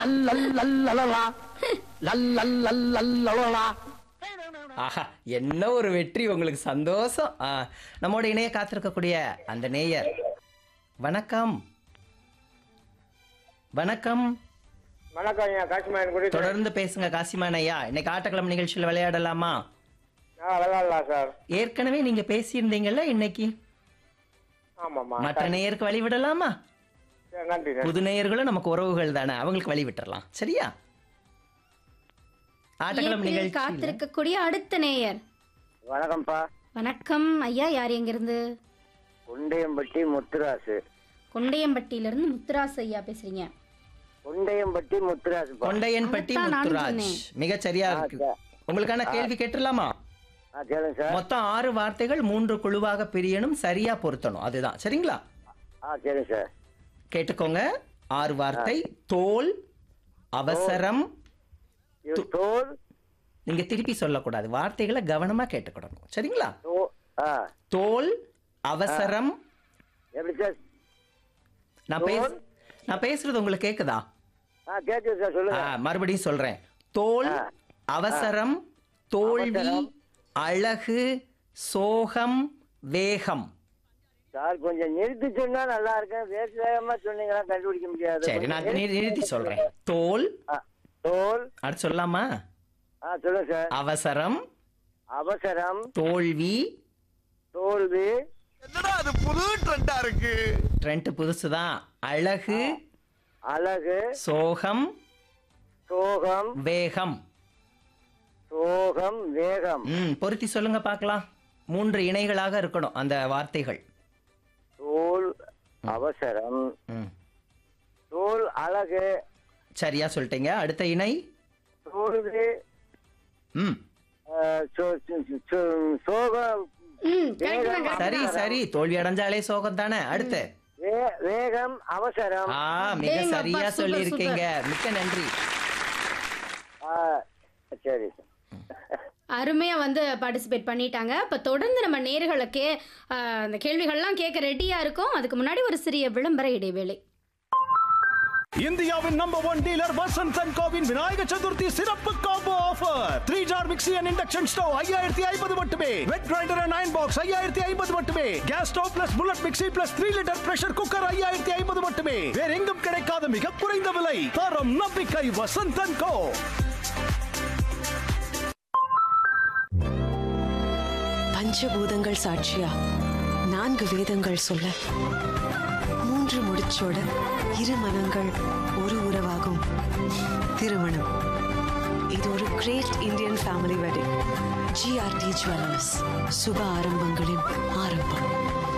லல்லல்லல்லலா. லல்லல்லல்லலலா. ஆஹா என்ன ஒரு வெற்றி உங்களுக்கு சந்தோஷம் ஆ, நம்மோட இணைய காத்திருக்கக்கூடிய அந்த நேயர் வணக்கம் வணக்கம் வணக்கம் ஐயா காசிமாயன் குடி தொடர்ந்து பேசுங்க காசிமான் ஐயா இன்னைக்கு ஆட்டக்கிழமை நிகழ்ச்சியில் விளையாடலாமா ஆ விளையாடலாம் சார் ஏற்கனவே நீங்க பேசியிருந்தீங்கல்ல இன்னைக்கு ஆமாம்மா மற்ற நேயருக்கு வழி விடலாமா சரி, நன்றி நன்றி புது நேயர்களும் நமக்கு உறவுகள் தானே அவங்களுக்கு வழி விட்டுறலாம் சரியா ஆட்டக்கிழமை இயற்கையில் நிகழ்ச்சி காத்திருக்கக்கூடிய அடுத்த நேயர் வணக்கம்ப்பா வணக்கம் ஐயா யார் எங்கிருந்து குண்டையம்பட்டி முத்துராசு கொண்டையம்பட்டியிலிருந்து முத்துராஸ் ஐயா பேசுறீங்க குண்டையம்பட்டி முத்துராசுப்பா கொண்டையன்பட்டி அதைத்தான் நானும் முத்துராஜ் சொன்னேன். மிக சரியா ஆ, இருக்கு சரி. உங்களுக்கான கேள்வி கேட்டுடலாமா ஆ கேளுங்க சார் மொத்தம் ஆறு வார்த்தைகள் மூன்று குழுவாக பிரியணும் சரியா பொருத்தணும் அதுதான் சரிங்களா ஆ சரிங்க சார் கேட்டுக்கோங்க ஆறு வார்த்தை தோல் அவசரம் இது தோல் நீங்க திருப்பி சொல்லக்கூடாது வார்த்தைகளை கவனமா கேட்டுக்கிடணும் சரிங்களா தோ ஆ தோல் அவசரம் எப்படி சார் நான் பேச நான் பேசுறது உங்களுக்கு கேக்குதா ஆ கேட்குது சார் ஆ, சொல்லுங்க மறுபடியும் சொல்றேன் தோல் ஆ. அவசரம் தோல்வி அவசரம். அழகு சோகம் வேகம் சார் கொஞ்சம் நிறுத்தி சொன்னா நல்லா இருக்கும் வேக வேகமா சொன்னீங்கன்னா கண்டுபிடிக்க முடியாது சரி நான் நிறு- நிறுத்தி சொல்றேன் தோல் ஆ, தோல் அடுத்து சொல்லலாமா ஆ சொல்லுங்க சார் அவசரம் அவசரம் தோல்வி தோல்வி ட்ரெண்ட் புதுசுதான் அழகு அழகு சோகம் சோகம் வேகம் சோகம் வேகம் ம் பொருத்தி சொல்லுங்க பார்க்கலாம் மூன்று இணைகளாக இருக்கணும் அந்த வார்த்தைகள் தோல் அவசரம் ம் தோல் அழகு சரியா சொல்லிட்டீங்க அடுத்த இணை தோல்வி ம் அஹ், சோ- சோ- சோ- சோகம் ம் correct தான், correct சரி தான். சரி தோல்வி அடைஞ்சாலே சோகம் தானே அடுத்து வே- வேகம் அவசரம் ஆ மிக டேங்கப்பா, சரியா சூப்பர், சொல்லியிருக்கீங்க மிக்க நன்றி ஆ, சரி அருமையா வந்து பார்ட்டிசிபேட் பண்ணிட்டாங்க இப்ப தொடர்ந்து நம்ம நேர்களுக்கு அந்த கேள்விகள்லாம் கேட்க ரெடியா இருக்கோம் அதுக்கு முன்னாடி ஒரு சிறிய விளம்பர இடைவேளை இந்தியாவின் number one dealer Vasanth and கோவின் விநாயக சதுர்த்தி சிறப்பு combo offer three jar mixie and induction stove ஐயாயிரத்தி ஐம்பது மட்டுமே wet grinder and iron box ஐயாயிரத்தி ஐம்பது மட்டுமே gas stove plus bullet mixie plus three litre pressure cooker ஐயாயிரத்தி ஐம்பது மட்டுமே வேற எங்கும் கிடைக்காத மிக குறைந்த விலை தரம் நம்பிக்கை வசந்த் அண்ட் கோ பஞ்சபூதங்கள் சாட்சியா நான்கு வேதங்கள் சொல்ல மூன்று முடிச்சோட இரு மனங்கள் ஒரு உறவாகும் திருமணம் இது ஒரு great Indian family wedding GRT jewellers சுப ஆரம்பங்களின் ஆரம்பம்